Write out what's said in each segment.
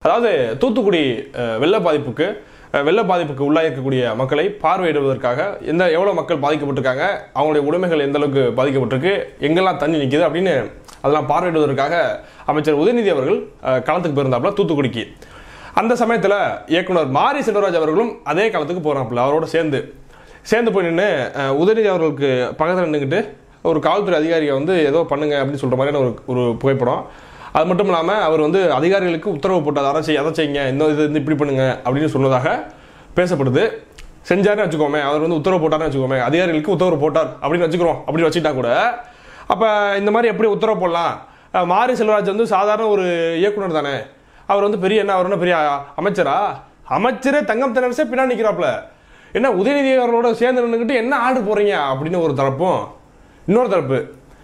அதாவது தூத்துக்குடி அஹ், வெள்ள பாதிப்புக்கு அஹ், வெள்ள பாதிப்புக்கு உள்ளாயிருக்கக்கூடிய மக்களை பார்வையிடுவதற்காக எந்த எவ்வளோ மக்கள் பாதிக்கப்பட்டிருக்காங்க அவங்களுடைய உடைமைகள் எந்த அளவுக்கு பாதிக்கப்பட்டிருக்கு எங்கெல்லாம் தண்ணி நிற்கிது அப்படின்னு அதெல்லாம் பார்வையிடுவதற்காக அமைச்சர் உதயநிதி அவர்கள் அஹ், களத்துக்கு போயிருந்தாப்புல தூத்துக்குடிக்கு அந்த சமயத்தில் இயக்குனர் மாரி செல்வராஜ் அவர்களும் அதே களத்துக்கு போகிறாப்புல அவரோட சேர்ந்து சேர்ந்து போய் நின்று உதயநிதி அவர்களுக்கு பக்கத்தில் நின்றுக்கிட்டு ஒரு காவல்துறை அதிகாரியை வந்து ஏதோ பண்ணுங்க அப்படின்னு சொல்கிற மாதிரியான ஒரு ஒரு புகைப்படம் அது மட்டும் இல்லாமல் அவர் வந்து அதிகாரிகளுக்கு உத்தரவு போட்டார் அதை செய்ய அதை செய்யுங்க இந்த இது வந்து இப்படி பண்ணுங்க அப்படின்னு சொன்னதாக பேசப்படுது செஞ்சாருன்னு வச்சுக்கோமே அவர் வந்து உத்தரவு போட்டார்னு வச்சுக்கோமே அதிகாரிகளுக்கு உத்தரவு போட்டார் அப்படின்னு வச்சுக்கிறோம் அப்படின்னு வச்சுட்டா கூட அப்போ இந்த மாதிரி எப்படி உத்தரவு போடலாம் அஹ் மாரி செல்வராஜ் வந்து சாதாரண ஒரு இயக்குனர் தானே அவர் வந்து பெரிய என்ன அவர் என்ன பெரிய அமைச்சரா அமைச்சரே தங்கம் தென்னரசே பின்னாடி நிற்கிறாப்புல என்ன உதயநிதி அவர்களோட சேர்ந்து நின்றுக்கிட்டு என்ன ஆடு போறீங்க அப்படின்னு ஒரு தரப்பும் இன்னொரு தரப்பு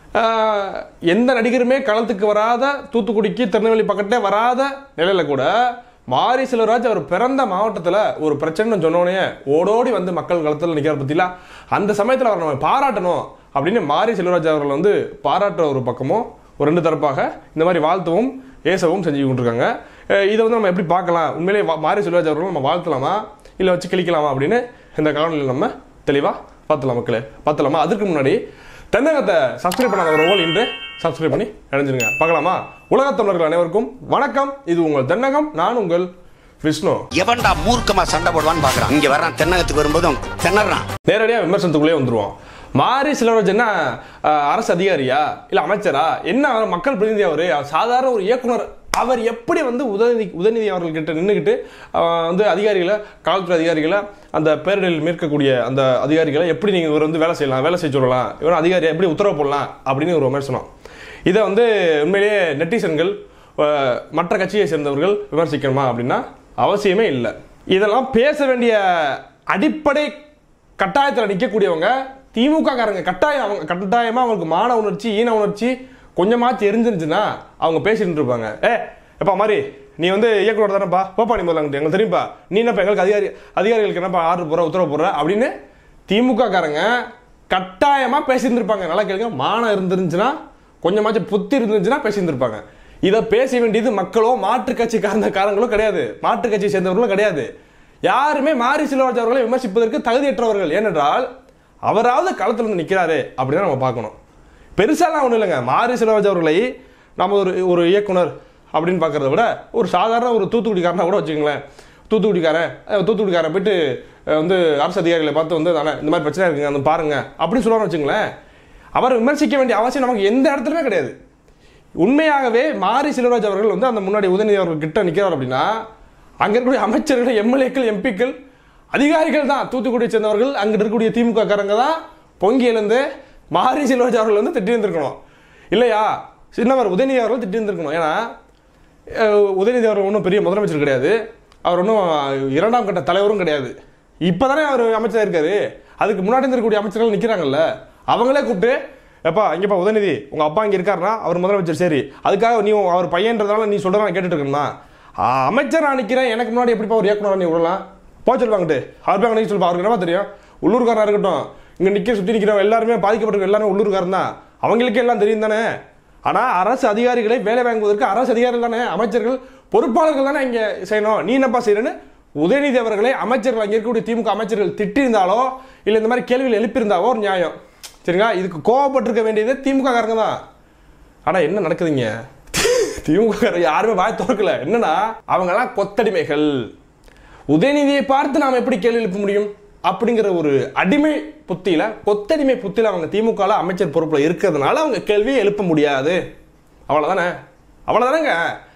ஆஹ், எந்த நடிகருமே களத்துக்கு வராத தூத்துக்குடிக்கு திருநெல்வேலி பக்கத்தே வராத நிலையில கூட மாரி செல்வராஜ் அவர் பிறந்த மாவட்டத்தில் ஒரு பிரச்சனைன்னு சொன்னோடனே ஓடோடி வந்து மக்கள் களத்தில் நிற்கிற பத்தில அந்த சமயத்தில் அவர் நம்ம பாராட்டணும் அப்படின்னு மாரி செல்வராஜ் அவர்கள் வந்து பாராட்டுற ஒரு பக்கமும் ஒரு ரெண்டு தரப்பாக இந்த மாதிரி வாழ்த்தவும் ஏசவும் செஞ்சு கொண்டிருக்காங்க அஹ் இதை வந்து நம்ம எப்படி பார்க்கலாம் உண்மையிலேயே வா- மாரி செல்வராஜ் அவர்கள் நம்ம வாழ்த்தலாமா இல்லை வச்சு கிழிக்கலாமா அப்படின்னு இந்த காணொலியில் நம்ம தெளிவாக பார்த்துலாம் மக்களே பார்த்துலாமா அதுக்கு முன்னாடி தென்னகத்தை சப்ஸ்கிரைப் பண்ணாதவர்கள் இன்று சப்ஸ்கிரைப் பண்ணி இணைஞ்சிருங்க பார்க்கலாமா உலகத் தமிழர்கள் அனைவருக்கும் வணக்கம் இது உங்கள் தென்னகம் நான் உங்கள் விஷ்ணு எவன்டா மூர்க்கமா சண்டை போடுவான்னு பாக்குறான் இங்க வர்றான் தென்னகத்துக்கு வரும்போதும் திணறான் நேரடியாக விமர்சனத்துக்குள்ளே வந்துருவோம் மாரி செல்வராஜ் என்ன அஹ், அரசு அதிகாரியா இல்ல அமைச்சரா என்ன அவர் மக்கள் பிரதிநிதி அவரு அவர் சாதாரண ஒரு இயக்குனர் அவர் எப்படி வந்து உதயநிதி உதயநிதி அவர்கள்கிட்ட நின்றுக்கிட்டு வந்து அதிகாரிகளை காவல்துறை அதிகாரிகளை அந்த பேரிடரில் மீட்கக்கூடிய அந்த அதிகாரிகளை எப்படி நீங்கள் இவர் வந்து வேலை செய்யலாம் வேலை செய்ய சொல்லலாம் இவர் அதிகாரியை எப்படி உத்தரவு போடலாம் அப்படின்னு ஒரு விமர்சனம் இதை வந்து உண்மையிலேயே நெட்டிசன்கள் அஹ், மற்ற கட்சியை சேர்ந்தவர்கள் விமர்சிக்கணுமா அப்படின்னா அவசியமே இல்லை இதெல்லாம் பேச வேண்டிய அடிப்படை கட்டாயத்தில் நிற்கக்கூடியவங்க திமுக காரங்க கட்டாயம் அவங்க கட்டாயமா அவங்களுக்கு மான உணர்ச்சி ஈன உணர்ச்சி கொஞ்சமாச்சு எரிஞ்சிருந்துச்சுன்னா அவங்க பேசிட்டு இருப்பாங்க ஏ எப்பா மாதிரி நீ வந்து இயக்குனர் தானேப்பா போப்பா நீ முதல்ல அங்கிட்டு. எங்களுக்கு தெரியும்ப்பா நீ என்னப்பா எங்களுக்கு அதிகாரி அதிகாரிகளுக்கு என்னப்பா ஆர்டர் போடுற உத்தரவு போடுற அப்படின்னு திமுக காரங்க கட்டாயமா பேசியிருந்திருப்பாங்க நல்லா கேளுங்க மானம் இருந்துருந்துச்சுன்னா கொஞ்சமாச்சும் புத்தி இருந்துச்சுன்னா பேசியிருந்திருப்பாங்க இதை பேச வேண்டியது மக்களோ மாற்று கட்சிக்காரந்த காரங்களோ கிடையாது மாற்று கட்சியை சேர்ந்தவர்களும் கிடையாது யாருமே மாரி செல்வராஜ் அவர்களை விமர்சிப்பதற்கு தகுதியற்றவர்கள் ஏனென்றால் அவராவது களத்தில் இருந்து நிற்கிறாரு அப்படின்னு நம்ம பார்க்கணும் பெருசாலாம் ஒன்றும் இல்லைங்க மாரி செல்வராஜ் அவர்களை நம்ம ஒரு ஒரு இயக்குனர் அப்படின்னு பார்க்கறத விட ஒரு சாதாரண ஒரு தூத்துக்குடிக்காரனா கூட வச்சுக்கோங்களேன் தூத்துக்குடிக்காரன் அஹ், தூத்துக்குடிக்காரன் போயிட்டு அஹ், வந்து அரசு அதிகாரிகளை பார்த்து வந்து தானே இந்த மாதிரி பிரச்சனை இருக்குங்க வந்து பாருங்க அப்படின்னு சொல்லுவான்னு வச்சுங்களேன் அவர் விமர்சிக்க வேண்டிய அவசியம் நமக்கு எந்த இடத்துலையுமே கிடையாது உண்மையாகவே மாரி செல்வராஜ் அவர்கள் வந்து அந்த முன்னாடி உதயநிதி அவர்கள் கிட்ட நிற்கிறார் அப்படின்னா அங்க இருக்கக்கூடிய அமைச்சர்கள் எம்எல்ஏக்கள் எம்பிக்கள் அதிகாரிகள் தான் தூத்துக்குடியை சேர்ந்தவர்கள் அங்க இருக்கக்கூடிய திமுக காரங்க தான் பொங்கி எழுந்து மாரி செல்வராஜ் அவர்கள் வந்து திட்டி இருந்திருக்கணும் இல்லையா சின்னவர் உதயநிதி அவர்கள் திட்டி இருந்திருக்கணும் ஏன்னா அஹ், உதயநிதி அவர்கள் ஒன்றும் பெரிய முதலமைச்சர் கிடையாது அவர் ஒன்றும் இரண்டாம் கட்ட தலைவரும் கிடையாது இப்போதானே அவர் அமைச்சராக இருக்காரு அதுக்கு முன்னாடி இருக்கக்கூடிய அமைச்சர்கள் நிற்கிறாங்கல்ல அவங்களே கூப்பிட்டு எப்பா இங்கப்பா உதயநிதி உங்க அப்பா இங்க இருக்காருன்னா அவர் முதலமைச்சர் சரி அதுக்காக நீ அவர் பையன்றதால நீ சொல்றத நான் கேட்டுட்டு இருக்கணுமா அமைச்சர் நான் நிற்கிறேன் எனக்கு முன்னாடி எப்படிப்பா ஒரு இயக்குனர் நீ விடலாம் போ சொல்லுவாங்கட்டு அவர் பேங்க நீ சொல்லுப்பா அவருக்கு என்னப்பா தெரியும் உள்ளூர்காரனா இருக்கட்டும் இங்க நிக்க சுத்தி நிக்கிறவங்க எல்லாருமே பாதிக்கப்பட்டிருக்க எல்லாருமே உள்ளூர்காரன் தான் அவங்களுக்கே எல்லாம் தெரியும் தானே ஆனா அரசு அதிகாரிகளை வேலை வாங்குவதற்கு அரசு அதிகாரிகள் தானே அமைச்சர்கள் பொறுப்பாளர்கள் தானே இங்க செய்யணும் நீ என்னப்பா செய்யறேன்னு உதயநிதி அவர்களை அமைச்சர்கள் அங்கே இருக்கக்கூடிய திமுக அமைச்சர்கள் திட்டிருந்தாலோ இல்ல இந்த மாதிரி கேள்விகள் எழுப்பியிருந்தாவோ ஒரு நியாயம் சரிங்களா இதுக்கு கோவப்பட்டிருக்க வேண்டியது திமுக காரங்க தான் ஆனா என்ன நடக்குதுங்க திமுக காரங்க யாருமே வாய் திறக்கல என்னன்னா அவங்கெல்லாம் கொத்தடிமைகள் உதயநிதியை பார்த்து நாம் எப்படி கேள்வி எழுப்ப முடியும் அப்படிங்கிற ஒரு அடிமை புத்தியில கொத்தடிமை புத்தியில அவங்க திமுக அமைச்சர் பொறுப்புல இருக்கிறதுனால அவங்க கேள்வியை எழுப்ப முடியாது அவ்வளவுதானே அவ்வளவுதானேங்க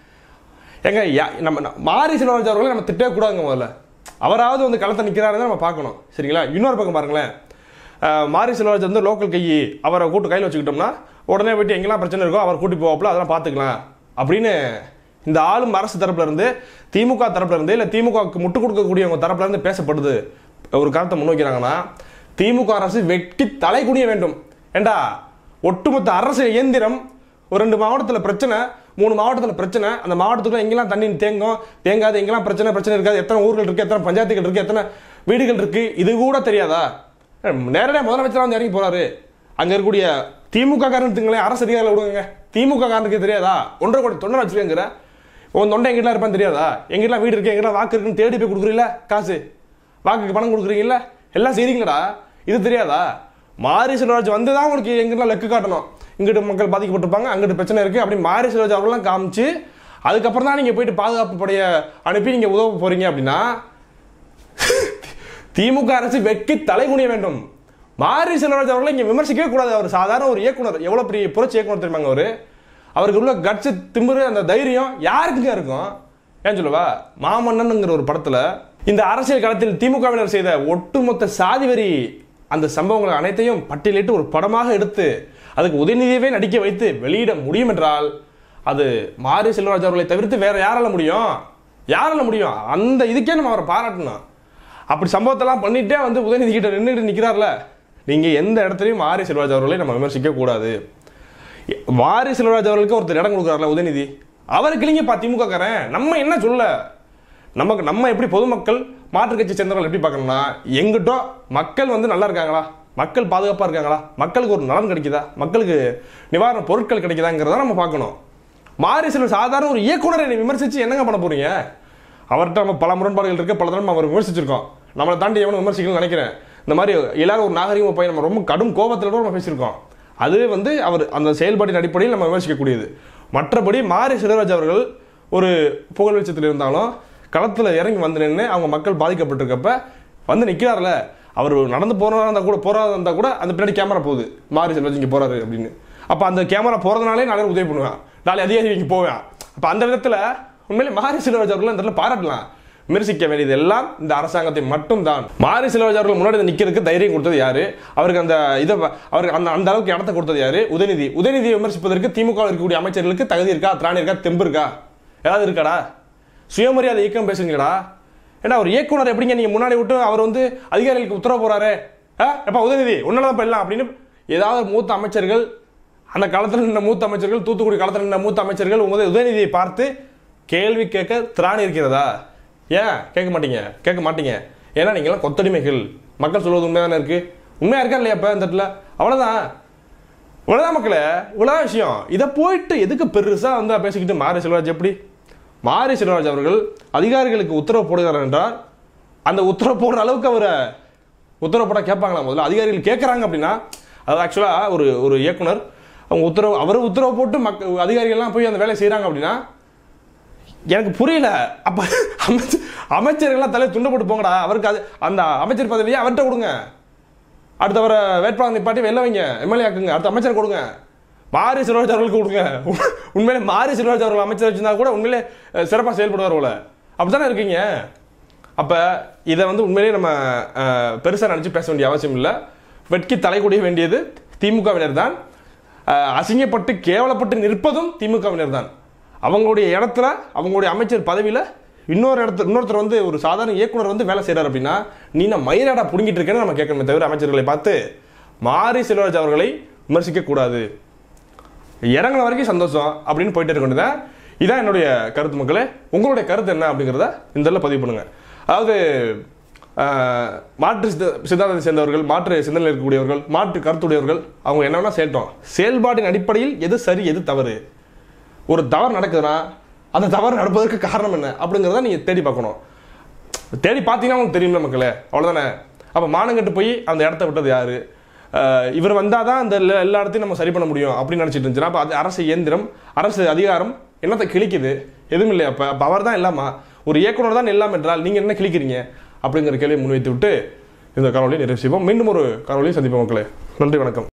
ஏங்க யா- நம்ம நம்ம- மாரி செல்வராஜ் அவர்களை நம்ம திட்டவே கூடாதுங்க முதல்ல அவராவது வந்து களத்தை நிற்கிறாருன்னு நம்ம பார்க்கணும் சரிங்களா இன்னொரு பக்கம் பாருங்களேன் அஹ், மாரி செல்வராஜ் வந்து லோக்கல் கையி அவரை கூட்டு கையில் வச்சுக்கிட்டோம்னா உடனே போயிட்டு எங்கெல்லாம் பிரச்சனை இருக்கோ அவர் கூட்டி போவாப்புல அதெல்லாம் பார்த்துக்கலாம் அப்படின்னு இந்த ஆளும் அரசு தரப்புல இருந்து திமுக தரப்புல இருந்து இல்லை திமுகவுக்கு முட்டு கொடுக்கக்கூடியவங்க தரப்புல இருந்து பேசப்படுது ஒரு கருத்தை முன்வைக்கிறாங்கன்னா திமுக அரசு வெட்கி தலை குனிய வேண்டும் ஏண்டா ஒட்டுமொத்த அரசு இயந்திரம் ஒரு ரெண்டு மாவட்டத்தில் பிரச்சனை மூணு மாவட்டத்தில் பிரச்சனை அந்த மாவட்டத்துக்குள்ள எங்கெல்லாம் தண்ணி தேங்கும் தேங்காது எங்கெல்லாம் பிரச்சனை பிரச்சனை இருக்காது எத்தனை ஊர்கள் இருக்கு எத்தனை பஞ்சாயத்துகள் இருக்கு எத்தனை வீடுகள் இருக்கு இது கூட தெரியாதா நேரடியாக முதலமைச்சராக வந்து இறங்கி போறாரு அங்க இருக்கக்கூடிய திமுக காரணத்துங்களே அரசு அதிகாரிகள் விடுங்க திமுக காரணத்துக்கு தெரியாதா ஒன்றரை கோடி தொண்டர் வச்சிருக்கேங்கிற உன் தொண்டை எங்கிட்டலாம் இருப்பான்னு தெரியாதா எங்கிட்டலாம் வீடு இருக்கு எங்கிட்டலாம் வாக்கு இருக்குன்னு தேடி போய் கொடுக்குறீங்களா காசு வாக்குக்கு பணம் கொடுக்குறீங்கல்ல எல்லாம் செய்றீங்களடா இது தெரியாதா மாரி செல்வராஜ் வந்து தான் உங்களுக்கு எங்கிட்டலாம் லெக்கு காட்டணும் இங்கிட்டு மக்கள் பாதிக்கப்பட்டிருப்பாங்க அங்கிட்டு பிரச்சனை இருக்கு அப்படி மாரி செல்வராஜ் அவர்கள்லாம் காமிச்சு அதுக்கப்புறம் தான் நீங்க போயிட்டு பாதுகாப்பு படைய அனுப்பி நீங்க உதவ போறீங்க அப்படின்னா திமுக அரசு வெட்கி தலைகுனிய வேண்டும் மாரி செல்வராஜ் அவர்களை இங்க விமர்சிக்கவே கூடாது அவர் சாதாரண ஒரு இயக்குனர் எவ்வளவு பெரிய புரட்சி இயக்குனர் தெரியுமாங்க அவரு அவருக்கு உள்ள கட்சி திமிரு அந்த தைரியம் யாருக்குங்க இருக்கும் ஏன் சொல்லுவா மாமன்னனுங்கிற ஒரு படத்துல இந்த அரசியல் களத்தில் திமுகவினர் செய்த ஒட்டுமொத்த சாதி வரி அந்த சம்பவங்கள் அனைத்தையும் பட்டியலிட்டு ஒரு படமாக எடுத்து அதுக்கு உதயநிதியவே நடிக்க வைத்து வெளியிட முடியும் என்றால் அது மாரி செல்வராஜ் அவர்களை தவிர்த்து வேற யாரால முடியும் யாரால முடியும் அந்த இதுக்கே நம்ம அவரை பாராட்டணும் அப்படி சம்பவத்தெல்லாம் பண்ணிட்டே வந்து உதயநிதி கிட்ட நின்றுட்டு நிற்கிறார்ல நீங்க எந்த இடத்துலையும் மாரி செல்வராஜ் அவர்களை நம்ம விமர்சிக்க கூடாது மாரி செல்வராஜ் அவர்களுக்கு ஒருத்தர் இடம் கொடுக்குறாருல உதயநிதி அவருக்கு இல்லைங்கப்பா திமுக காரன் நம்ம என்ன சொல்ல நமக்கு நம்ம எப்படி பொதுமக்கள் மாற்றுக் கட்சி சேர்ந்தவர்கள் எப்படி பார்க்கணும்னா எங்கிட்டோ மக்கள் வந்து நல்லா இருக்காங்களா மக்கள் பாதுகாப்பாக இருக்காங்களா மக்களுக்கு ஒரு நலன் கிடைக்குதா மக்களுக்கு நிவாரண பொருட்கள் கிடைக்குதாங்கிறத நம்ம பார்க்கணும் மாரி செல்வம் சாதாரண ஒரு இயக்குனரை நீ விமர்சிச்சு என்னங்க பண்ண போறீங்க அவர்கிட்ட நம்ம பல முரண்பாடுகள் இருக்கு பல தடவை அவர் விமர்சிச்சிருக்கோம் நம்மளை தாண்டி எவனும் விமர்சிக்கணும்னு நினைக்கிறேன் இந்த மாதிரி எல்லாரும் ஒரு நாகரிக பையன் நம்ம ரொம்ப கடும் கோபத்தில் கூட நம்ம பேசியிருக்கோம் அது வந்து அவர் அந்த செயல்பாட்டின் அடிப்படையில் நம்ம விமர்சிக்கக்கூடியது மற்றபடி மாரி செல்வராஜ் அவர்கள் ஒரு புகழ் வெளிச்சத்தில் இருந்தாலும் களத்தில் இறங்கி வந்து நின்று அவங்க மக்கள் பாதிக்கப்பட்டிருக்கப்ப வந்து நிற்கிறார்ல அவர் நடந்து போறதா இருந்தால் கூட போறதா இருந்தால் கூட அந்த பின்னாடி கேமரா போகுது மாரி செல்வராஜ் இங்கே போறாரு அப்படின்னு அப்போ அந்த கேமரா போறதுனாலே நாளே உதவி பண்ணுவேன் நாளை அதிகாரி இங்கே போவேன் அப்போ அந்த விதத்தில் உண்மையிலே மாரி செல்வராஜ் அவர்கள் இந்த இடத்துல பாராட்டலாம் விமர்சிக்க வேண்டியது எல்லாம் இந்த அரசாங்கத்தை மட்டும் தான் மாரி செல்வராஜ் அவர்கள் முன்னாடி வந்து நிக்கிறதுக்கு தைரியம் கொடுத்தது யாரு அவருக்கு அந்த இதை அவருக்கு அந்த அந்த அளவுக்கு இடத்த கொடுத்தது யாரு உதயநிதி உதயநிதியை விமர்சிப்பதற்கு திமுக இருக்கக்கூடிய அமைச்சர்களுக்கு தகுதி இருக்கா திராணி இருக்கா தெம்பு இருக்கா ஏதாவது இருக்காடா சுயமரியாதை இயக்கம் பேசுங்கடா ஏன்னா ஒரு இயக்குனர் எப்படிங்க நீங்க முன்னாடி விட்டு அவர் வந்து அதிகாரிகளுக்கு உத்தரவு போறாரு ஆ எப்ப உதயநிதி உன்னால தான் எல்லாம் அப்படின்னு ஏதாவது மூத்த அமைச்சர்கள் அந்த காலத்தில் நின்ற மூத்த அமைச்சர்கள் தூத்துக்குடி காலத்தில் நின்ற மூத்த அமைச்சர்கள் உங்க உதயநிதியை பார்த்து கேள்வி கேட்க திராணி இருக்கிறதா ஏன் கேட்க மாட்டீங்க கேட்க மாட்டீங்க ஏன்னா நீங்களாம் கொத்தடிமைகள் மக்கள் சொல்வது உண்மையாதானே இருக்கு உண்மையா இருக்கா இல்லையா இப்ப இந்த இடத்துல அவ்வளவுதான் இவ்வளவுதான் மக்களே இவ்வளவுதான் விஷயம் இதை போயிட்டு எதுக்கு பெருசா வந்து பேசிக்கிட்டு மாரி செல்வராஜ் எப்படி மாரி செல்வராஜ் அவர்கள் அதிகாரிகளுக்கு உத்தரவு போடுகிறார் என்றால் அந்த உத்தரவு போடுற அளவுக்கு அவரை உத்தரவு போட கேட்பாங்களா முதல்ல அதிகாரிகள் கேட்குறாங்க அப்படின்னா அது ஆக்சுவலாக ஒரு ஒரு இயக்குனர் அவங்க உத்தரவு அவர் உத்தரவு போட்டு மக்க அதிகாரிகள்லாம் போய் அந்த வேலையை செய்கிறாங்க அப்படின்னா எனக்கு புரியல அப்ப அமைச்சர் அமைச்சர்கள்லாம் தலை துண்டு போட்டு போங்கடா அவருக்கு அது அந்த அமைச்சர் பதவியை அவர்கிட்ட கொடுங்க அடுத்து அவரை வேட்பாளர் நிப்பாட்டி வெளில வைங்க எம்எல்ஏ ஆக்குங்க அடுத்த அமைச்சர் கொடுங்க மாரி செல்வராஜ் அவர்களுக்கு கொடுங்க உண்மையிலே மாரி செல்வராஜ் அவர்கள் அமைச்சர் வச்சிருந்தா கூட உண்மையிலே சிறப்பாக செயல்படுவார் போல அப்படித்தானே இருக்கீங்க அப்ப இதை வந்து உண்மையிலேயே நம்ம அஹ், பெருசா நினைச்சு பேச வேண்டிய அவசியம் இல்லை வெட்கி தலைகுடிய வேண்டியது திமுகவினர் தான் அஹ், அசிங்கப்பட்டு கேவலப்பட்டு நிற்பதும் திமுகவினர் தான் அவங்களுடைய இடத்துல அவங்களுடைய அமைச்சர் பதவியில இன்னொரு இடத்துல இன்னொருத்தர் வந்து ஒரு சாதாரண இயக்குனர் வந்து வேலை செய்றாரு அப்படின்னா நீ நான் மயிலாடா புடுங்கிட்டு இருக்கேன்னு நம்ம கேட்கணுமே தவிர அமைச்சர்களை பார்த்து மாரி செல்வராஜ் அவர்களை விமர்சிக்க கூடாது இறங்கின வரைக்கும் சந்தோஷம் அப்படின்னு போயிட்டு இருக்க வேண்டியதான் இதான் என்னுடைய கருத்து மக்களே உங்களுடைய கருத்து என்ன அப்படிங்கிறத இந்த இடத்துல பதிவு பண்ணுங்க அதாவது ஆஹ், மாற்று சித்த- சித்தாந்தத்தை சேர்ந்தவர்கள் மாற்று சிந்தனையில் இருக்கக்கூடியவர்கள் மாற்று கருத்துடையவர்கள் அவங்க என்ன வேணா செயல்ட்டோம் செயல்பாட்டின் அடிப்படையில் எது சரி எது தவறு ஒரு தவறு நடக்குதுன்னா அந்த தவறு நடப்பதற்கு காரணம் என்ன அப்படிங்கிறத நீங்க தேடி பார்க்கணும் தேடி பார்த்தீங்கன்னா உங்களுக்கு தெரியும்ல மக்களே அவ்வளோதானே அப்போ மானங்கட்டு போய் அந்த இடத்த விட்டது யாரு அஹ் இவர் வந்தால் தான் அந்த எல்லா எல்லா இடத்தையும் நம்ம சரி பண்ண முடியும் அப்படின்னு நினச்சிட்டு இருந்துச்சுன்னா அப்போ அது அரசு இயந்திரம் அரசு அதிகாரம் என்னத்தை கிழிக்குது எதுவும் இல்லை அப்போ அப்போ அவர் தான் இல்லாமா ஒரு இயக்குனர் தான் இல்லாமல் என்றால் நீங்கள் என்ன கிழிக்கிறீங்க அப்படிங்கிற கேள்வியை முன்வைத்து விட்டு இந்த காணொலியை நிறைவு செய்வோம் மீண்டும் ஒரு காணொலியை சந்திப்போம் மக்களே நன்றி வணக்கம்